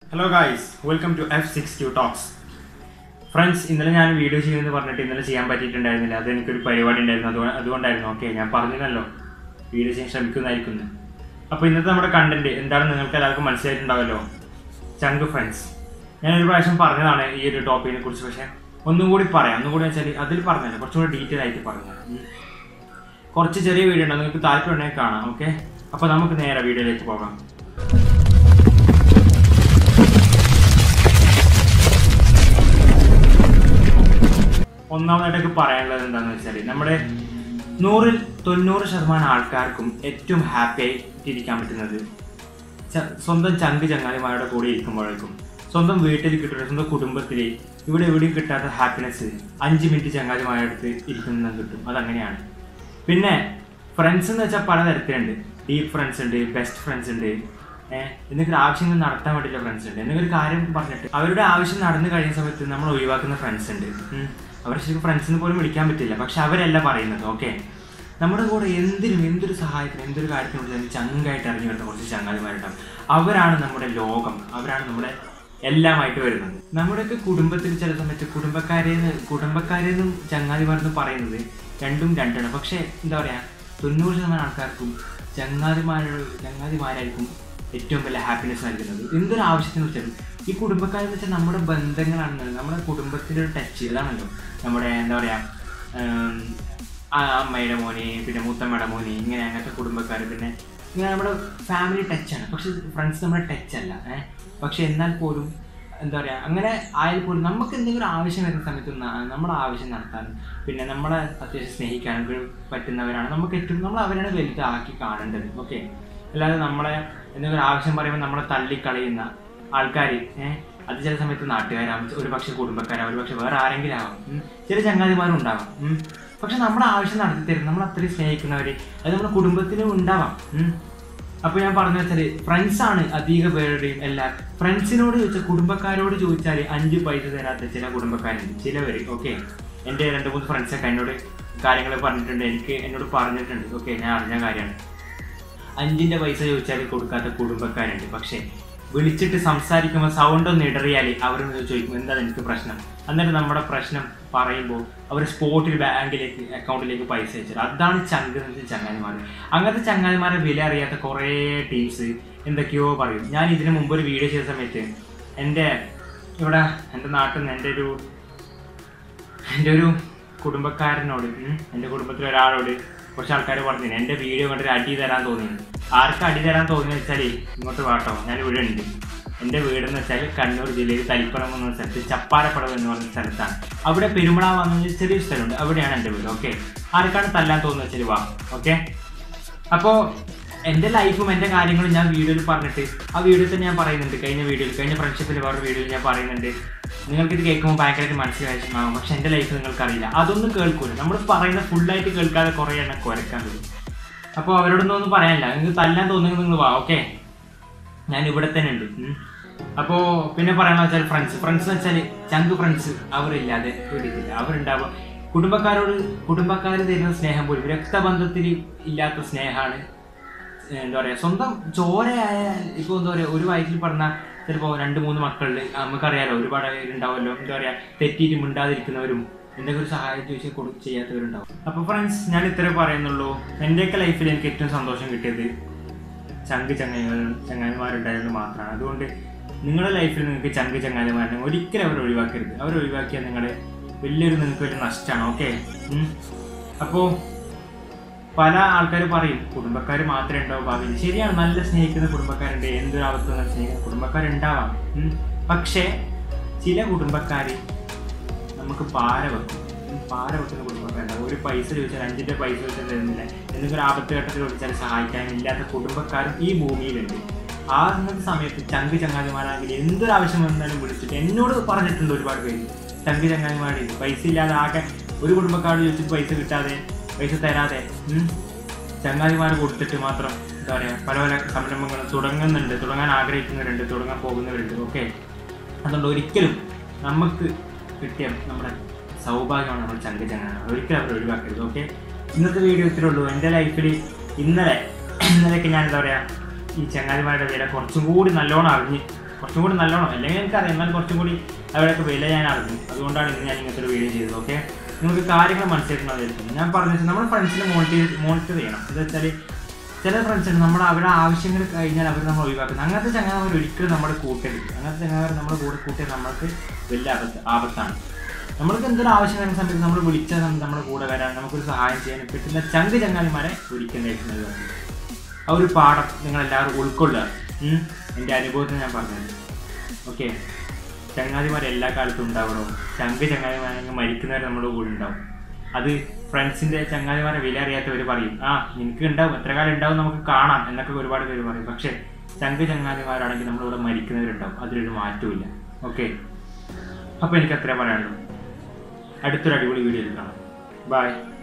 Hello guys welcome to F six Q talks friends ഇന്നലെ ഞാൻ video ചെയ്യുമെന്ന് പറഞ്ഞിട്ട് ഇന്നലെ ചെയ്യാൻ പറ്റിയിട്ടുണ്ടായിരുന്നില്ല അത് എനിക്കൊരു പരിപാടി ഉണ്ടായിരുന്നു അതുകൊണ്ട് അതുകൊണ്ടായിരുന്നു ഓക്കെ ഞാൻ പറഞ്ഞല്ലോ വീഡിയോ ചെയ്യാൻ ശ്രമിക്കുന്നതായിരിക്കുന്നു അപ്പോൾ ഇന്നത്തെ നമ്മുടെ കണ്ടന്റ് എന്താണെന്ന് നിങ്ങൾക്ക് എല്ലാവർക്കും മനസ്സിലായിട്ടുണ്ടാവല്ലോ ചങ്ക് ഫ്രണ്ട്സ് ഞാൻ ഒരു പ്രാവശ്യം പറഞ്ഞതാണ് ഈ ഒരു ടോപ്പിക്കിനെ കുറിച്ച് പക്ഷേ ഒന്നും കൂടി പറയാം ഒന്നും കൂടി വെച്ചാൽ അതിൽ പറഞ്ഞല്ലോ കുറച്ചും കൂടി ഡീറ്റെയിൽ ആയിട്ട് പറഞ്ഞു കുറച്ച് ചെറിയ വീഡിയോ ഉണ്ട് നിങ്ങൾക്ക് താല്പര്യം ഉണ്ടെങ്കിൽ കാണാം ഓക്കെ അപ്പോൾ നമുക്ക് നേരെ വീഡിയോയിലേക്ക് പോകാം ഒന്നാമതായിട്ടൊക്കെ പറയാനുള്ളത് എന്താണെന്ന് വെച്ചാൽ നമ്മുടെ നൂറിൽ തൊണ്ണൂറ് ശതമാനം ആൾക്കാർക്കും ഏറ്റവും ഹാപ്പി ആയിട്ടിരിക്കാൻ പറ്റുന്നത് ച- സ്വന്തം ചങ്ക് ചങ്ങാതിമാരുടെ കൂടെ ഇരിക്കുമ്പോഴേക്കും സ്വന്തം വീട്ടിൽ കിട്ടുന്ന സ്വന്തം കുടുംബത്തിൽ ഇവിടെ എവിടെയും കിട്ടാത്ത ഹാപ്പിനെസ് അഞ്ച് മിനിറ്റ് ചങ്ങാതിമാരുടെ അടുത്ത് ഇരിക്കുന്ന കിട്ടും അതങ്ങനെയാണ് പിന്നെ ഫ്രണ്ട്സ് എന്ന് വെച്ചാൽ പലതരത്തിലുണ്ട് ഡീപ്പ് ഫ്രണ്ട്സ് ഉണ്ട് ബെസ്റ്റ് ഫ്രണ്ട്സ് ഉണ്ട് ഏഹ് എന്തെങ്കിലും ആവശ്യങ്ങൾ നടത്താൻ വേണ്ടിയുള്ള ഫ്രണ്ട്സ് ഉണ്ട് എന്തെങ്കിലും ഒരു കാര്യം പറഞ്ഞിട്ട് അവരുടെ ആവശ്യം നടന്നു കഴിയുന്ന സമയത്ത് നമ്മൾ ഒഴിവാക്കുന്ന ഫ്രണ്ട്സ് ഉണ്ട് ഉം. അവരെ ശരിക്കും ഫ്രണ്ട്സിന് പോലും വിളിക്കാൻ പറ്റില്ല പക്ഷെ അവരല്ല പറയുന്നത് ഓക്കെ നമ്മുടെ കൂടെ എന്തിനും എന്തൊരു സഹായത്തിനും എന്തൊരു കാര്യത്തിനും ചങ്കായിട്ട് ഇറങ്ങി വരുന്ന കുറച്ച് ചങ്ങാതിമാരുണ്ടാവും അവരാണ് നമ്മുടെ ലോകം അവരാണ് നമ്മുടെ എല്ലാമായിട്ട് വരുന്നത് നമ്മുടെയൊക്കെ കുടുംബത്തിൽ ചില സമയത്ത് കുടുംബക്കാരെന്ന് കുടുംബക്കാരെന്നും ചങ്ങാതിമാരെന്നും പറയുന്നത് രണ്ടും രണ്ടാണ് പക്ഷേ എന്താ പറയുക തൊണ്ണൂറ് ശതമാനം ആൾക്കാർക്കും ചങ്ങാതിമാരുടെ ചങ്ങാതിമാരായിരിക്കും ഏറ്റവും വലിയ ഹാപ്പിനെസ് നൽകുന്നത് എന്തൊരു ആവശ്യത്തിന് വെച്ചാൽ ഈ കുടുംബക്കാരെന്ന് വെച്ചാൽ നമ്മുടെ ബന്ധങ്ങളാണ് നമ്മുടെ കുടുംബത്തിൻ്റെ ഒരു ടച്ച് ഇതാണല്ലോ നമ്മുടെ എന്താ പറയുക ഉം, ആ അമ്മയുടെ മോനെ പിന്നെ മൂത്തമ്മയുടെ മോനെ ഇങ്ങനെ അങ്ങനത്തെ കുടുംബക്കാർ പിന്നെ ഇങ്ങനെ നമ്മുടെ ഫാമിലി ടച്ചാണ് പക്ഷെ ഫ്രണ്ട്സ് നമ്മുടെ ടച്ച് അല്ല ഏഹ് പക്ഷെ എന്നാൽ പോലും എന്താ പറയുക അങ്ങനെ ആയാൽ പോലും നമുക്ക് എന്തെങ്കിലും ആവശ്യം വരുന്ന സമയത്ത് ന- നമ്മുടെ ആവശ്യം നടത്താനും പിന്നെ നമ്മളെ അത്യാവശ്യം സ്നേഹിക്കാനും ഒക്കെ പറ്റുന്നവരാണ് നമുക്ക് ഏറ്റവും നമ്മൾ അവരാണ് വലുതാക്കി കാണേണ്ടത് ഓക്കെ അല്ലാതെ നമ്മളെ എന്തെങ്കിലും ആവശ്യം പറയുമ്പോൾ നമ്മളെ തള്ളിക്കളയുന്ന ആൾക്കാർ ഏഹ് അത് ചില സമയത്ത് നാട്ടുകാരാവും ഒരു പക്ഷേ കുടുംബക്കാരാവും ഒരു പക്ഷെ വേറെ ആരെങ്കിലും ആവാം ഉം. ചില ചങ്ങാതിമാരും ഉണ്ടാവാം ഉം. പക്ഷെ നമ്മുടെ ആവശ്യം നടത്തി തരും നമ്മൾ അത്രയും സ്നേഹിക്കുന്നവർ അത് നമ്മുടെ കുടുംബത്തിലും ഉണ്ടാവാം ഉം. അപ്പൊ ഞാൻ പറഞ്ഞു വെച്ചാല് ഫ്രണ്ട്സ് ആണ് അധിക പേരുടെയും എല്ലാ ഫ്രണ്ട്സിനോട് ചോദിച്ചാൽ കുടുംബക്കാരോട് ചോദിച്ചാൽ അഞ്ച് പൈസ തരാത്ത ചില കുടുംബക്കാരുണ്ട് ചിലവര് ഓക്കെ എൻ്റെ രണ്ട് മൂന്ന് ഫ്രണ്ട്സൊക്കെ എന്നോട് കാര്യങ്ങൾ പറഞ്ഞിട്ടുണ്ട് എനിക്ക് എന്നോട് പറഞ്ഞിട്ടുണ്ട് ഓക്കെ ഞാൻ അറിഞ്ഞ കാര്യമാണ് അഞ്ചിന്റെ പൈസ ചോദിച്ചാൽ കൊടുക്കാത്ത കുടുംബക്കാരുണ്ട് പക്ഷേ വിളിച്ചിട്ട് സംസാരിക്കുമ്പോൾ സൗണ്ട് ഒന്ന് ഇടറിയാൽ അവർ ചോദിക്കും എന്താ എനിക്ക് പ്രശ്നം എന്നിട്ട് നമ്മുടെ പ്രശ്നം പറയുമ്പോൾ അവർ സ്പോട്ടിൽ ബാങ്കിലേക്ക് അക്കൗണ്ടിലേക്ക് പൈസ അയച്ചത് അതാണ് ചങ്ക് എന്ന് വെച്ചാൽ ചങ്ങാതിമാർ അങ്ങനത്തെ ചങ്ങാതിമാരെ വില അറിയാത്ത കുറേ ടീംസ് എന്തൊക്കെയോ പറയും ഞാൻ ഇതിന് മുമ്പ് ഒരു വീഡിയോ ചെയ്ത സമയത്ത് എൻ്റെ ഇവിടെ എൻ്റെ നാട്ടിൽ നിന്ന് എൻ്റെ ഒരു എൻ്റെ ഒരു കുടുംബക്കാരനോട് ഉം, എൻ്റെ കുടുംബത്തിലെ ഒരാളോട് കുറച്ച് ആൾക്കാർ പറഞ്ഞു എൻ്റെ വീഡിയോ കണ്ടിട്ട് അടി തരാൻ തോന്നി ആർക്ക് അടി തരാൻ തോന്നി വെച്ചാൽ ഇങ്ങോട്ട് വാട്ടോ ഞാൻ ഇവിടെ ഉണ്ട് എൻ്റെ വീടെന്ന് വെച്ചാൽ കണ്ണൂർ ജില്ലയിൽ തലിപ്പുറം എന്ന സ്ഥലത്ത് ചപ്പാരപ്പടവ് എന്ന് പറഞ്ഞ സ്ഥലത്താണ് അവിടെ പെരുമ്പള വന്ന ചെറിയൊരു സ്ഥലമുണ്ട് അവിടെയാണ് എൻ്റെ വീട് ഓക്കെ ആർക്കാണ് തല്ലാൻ തോന്നുന്നത് വെച്ചാൽ വാ ഓക്കെ അപ്പോൾ എൻ്റെ ലൈഫും എൻ്റെ കാര്യങ്ങളും ഞാൻ വീഡിയോയിൽ പറഞ്ഞിട്ട് ആ വീഡിയോയിൽ തന്നെ ഞാൻ പറയുന്നുണ്ട് കഴിഞ്ഞ വീഡിയോയിൽ കഴിഞ്ഞ ഫ്രണ്ട്ഷിപ്പിൽ വേറെ വീഡിയോയിൽ ഞാൻ പറയുന്നുണ്ട് നിങ്ങൾക്ക് ഇത് കേൾക്കുമ്പോൾ ഭയങ്കരമായിട്ട് മനസ്സിലായിട്ടുണ്ടാകും പക്ഷെ എൻ്റെ ലൈഫ് നിങ്ങൾക്കറിയില്ല അതൊന്നും കേൾക്കൂല നമ്മൾ പറയുന്ന ഫുള്ളായിട്ട് കേൾക്കാതെ കുറേ എണ്ണം കുരക്കാൻ വരും അപ്പോൾ അവരോടൊന്നും ഒന്നും പറയാനില്ല നിങ്ങൾക്ക് തല്ലാൻ തോന്നുമെങ്കിൽ നിങ്ങൾ വാ ഓക്കെ ഞാൻ ഇവിടെ തന്നെ ഉണ്ട് ഉം. അപ്പോ പിന്നെ പറയണ വെച്ചാൽ ഫ്രണ്ട്സ് ഫ്രണ്ട്സ് എന്ന് വെച്ചാൽ ചങ്ക് ഫ്രണ്ട്സ് അവരില്ലാതെ വീടില്ല അവരുണ്ടാവുക കുടുംബക്കാരോട് കുടുംബക്കാർ തരുന്ന സ്നേഹം പോലും രക്തബന്ധത്തിൽ ഇല്ലാത്ത സ്നേഹമാണ് എന്താ പറയാ സ്വന്തം ചോരയായ ഇപ്പൊ എന്താ പറയാ ഒരു വയറ്റിൽ പറഞ്ഞ ചിലപ്പോ രണ്ട് മൂന്ന് മക്കളിൽ നമുക്കറിയാലോ ഒരുപാട് പേരുണ്ടാവുമല്ലോ എന്താ പറയാ തെറ്റിയിട്ട് മിണ്ടാതിരിക്കുന്നവരും എന്തെങ്കിലും ഒരു സഹായം ചോദിച്ചാൽ കൊടു ചെയ്യാത്തവരുണ്ടാവും അപ്പൊ ഫ്രണ്ട്സ് ഞാൻ ഇത്രേ പറയുന്നുള്ളൂ എൻ്റെയൊക്കെ ലൈഫിൽ എനിക്ക് ഏറ്റവും സന്തോഷം കിട്ടിയത് ചങ്ക് ചങ്ങായിമാർ ചങ്ങായിമാരുണ്ടായത് മാത്രമാണ് അതുകൊണ്ട് നിങ്ങളുടെ ലൈഫിൽ നിങ്ങൾക്ക് ചങ്ക് ചങ്ങാതിമാരുണ്ടെങ്കിൽ ഒരിക്കലും അവർ ഒഴിവാക്കരുത് അവർ ഒഴിവാക്കിയാൽ നിങ്ങളുടെ വലിയൊരു നിങ്ങൾക്ക് വലിയ നഷ്ടമാണ് ഓക്കെ അപ്പോൾ പല ആൾക്കാർ പറയും കുടുംബക്കാർ മാത്രമേ ഉണ്ടാവും ഭാവിയിൽ ശരിയാണ് നല്ല സ്നേഹിക്കുന്ന കുടുംബക്കാരുണ്ട് എന്തൊരു അവസ്ഥ സ്നേഹിക്കുന്ന കുടുംബക്കാരുണ്ടാവാം ഉം. പക്ഷേ ചില കുടുംബക്കാർ നമുക്ക് പാര വെക്കും ഉം, പാര വെക്കുന്ന കുടുംബക്കാരുണ്ടാവും ഒരു പൈസ ചോദിച്ചാൽ അഞ്ചിൻ്റെ പൈസ ചോദിച്ചാൽ തരുന്നില്ല എന്തെങ്കിലും ഒരു ആപത്ത് ഘട്ടത്തിൽ വിളിച്ചാൽ സഹായിക്കാനില്ലാത്ത കുടുംബക്കാരും ഈ ഭൂമിയിലുണ്ട് ആ അങ്ങനത്തെ സമയത്ത് ചങ്ക് ചങ്ങാതിമാരാണെങ്കിൽ എന്തൊരു ആവശ്യം വന്നാലും വിളിച്ചിട്ട് എന്നോട് പറഞ്ഞിട്ടുണ്ട് ഒരുപാട് പേര് ചങ്ക് ചങ്ങാതിമാരുടെ ഇത് പൈസ ഇല്ലാതെ ആകെ ഒരു കുടുംബക്കാരോട് ചോദിച്ചിട്ട് പൈസ കിട്ടാതെ പൈസ തരാതെ ഉം, ചങ്ങാതിമാർ കൊടുത്തിട്ട് മാത്രം എന്താ പറയുക പല പല സംരംഭങ്ങളും തുടങ്ങുന്നുണ്ട് തുടങ്ങാൻ ആഗ്രഹിക്കുന്നവരുണ്ട് തുടങ്ങാൻ പോകുന്നവരുണ്ട് ഓക്കെ അതുകൊണ്ട് ഒരിക്കലും നമുക്ക് കിട്ടിയ നമ്മുടെ സൗഭാഗ്യമാണ് നമ്മൾ ചങ്ക ചങ്ങാണ് ഒരിക്കലും അവർ ഒഴിവാക്കരുത് ഓക്കെ ഇന്നത്തെ വീഡിയോ ഇത്രേ ഉള്ളൂ എൻ്റെ ലൈഫിൽ ഇന്നലെ ഇന്നലെയൊക്കെ ഞാൻ എന്താ പറയുക ഈ ചങ്ങാതിമാരുടെ വില കുറച്ചും കൂടി നല്ലോണം അറിഞ്ഞ് കുറച്ചും കൂടി നല്ലോണം അല്ലെങ്കിൽ എനിക്കറിയാം എന്നാൽ കുറച്ചും കൂടി അവരൊക്കെ വില ഞാൻ അറിഞ്ഞു അതുകൊണ്ടാണ് ഇന്ന് ഞാൻ ഇങ്ങനത്തെ ഒരു വീഡിയോ ചെയ്തത് ഓക്കെ നിങ്ങൾക്ക് കാര്യങ്ങൾ മനസ്സിലാക്കണമെന്നായിരിക്കും ഞാൻ പറഞ്ഞത് നമ്മുടെ ഫ്രണ്ട്സിനെ മോണിറ്റർ മോണിറ്റർ ചെയ്യണം എന്താ വെച്ചാൽ ചില ഫ്രണ്ട്സ് ഉണ്ട് നമ്മുടെ അവരുടെ ആവശ്യങ്ങൾ കഴിഞ്ഞാൽ അവർ നമ്മൾ ഒഴിവാക്കുന്നത് അങ്ങനത്തെ ചങ്ങാവർ ഒരിക്കലും നമ്മുടെ കൂട്ടരുത് അങ്ങനത്തെ ചങ്ങാവർ നമ്മുടെ കൂടെ കൂട്ടിയത് നമ്മൾക്ക് വലിയ ആപത്ത് ആപത്താണ് നമ്മൾക്ക് എന്തൊരു ആവശ്യം വരുന്ന സമയത്ത് നമ്മൾ വിളിച്ച സമയത്ത് നമ്മുടെ കൂടെ വരാൻ നമുക്കൊരു സഹായം ചെയ്യാൻ പറ്റുന്ന ചങ്ക് ചങ്ങാതിമാരെ ഒരിക്കലായിട്ട് ആ ഒരു പാഠം നിങ്ങൾ എല്ലാവരും ഉൾക്കൊള്ളുക ഉം. എൻ്റെ അനുഭവത്തിൽ ഞാൻ പറഞ്ഞത് ഓക്കെ ചങ്ങാതിമാർ എല്ലാ കാലത്തും ഉണ്ടാവണോ ചങ്ക് ചങ്ങാതിമാരെ മരിക്കുന്നവരെ നമ്മുടെ കൂടെ ഉണ്ടാവും അത് ഫ്രണ്ട്സിന്റെ ചങ്ങാതിമാരെ വില അറിയാത്തവർ പറയും ആ നിനക്ക് ഉണ്ടാവും എത്ര കാലം ഉണ്ടാവും നമുക്ക് കാണാം എന്നൊക്കെ ഒരുപാട് പേര് പറയും പക്ഷേ ചങ്ക് ചങ്ങാതിമാരാണെങ്കിൽ നമ്മളിവിടെ മരിക്കുന്നവരുണ്ടാവും അതിലൊരു മാറ്റവും ഓക്കെ അപ്പോൾ എനിക്ക് അത്രേ പറയാനുള്ളൂ അടുത്തൊരു അടിപൊളി വീഡിയോയിൽ കാണാം ബൈ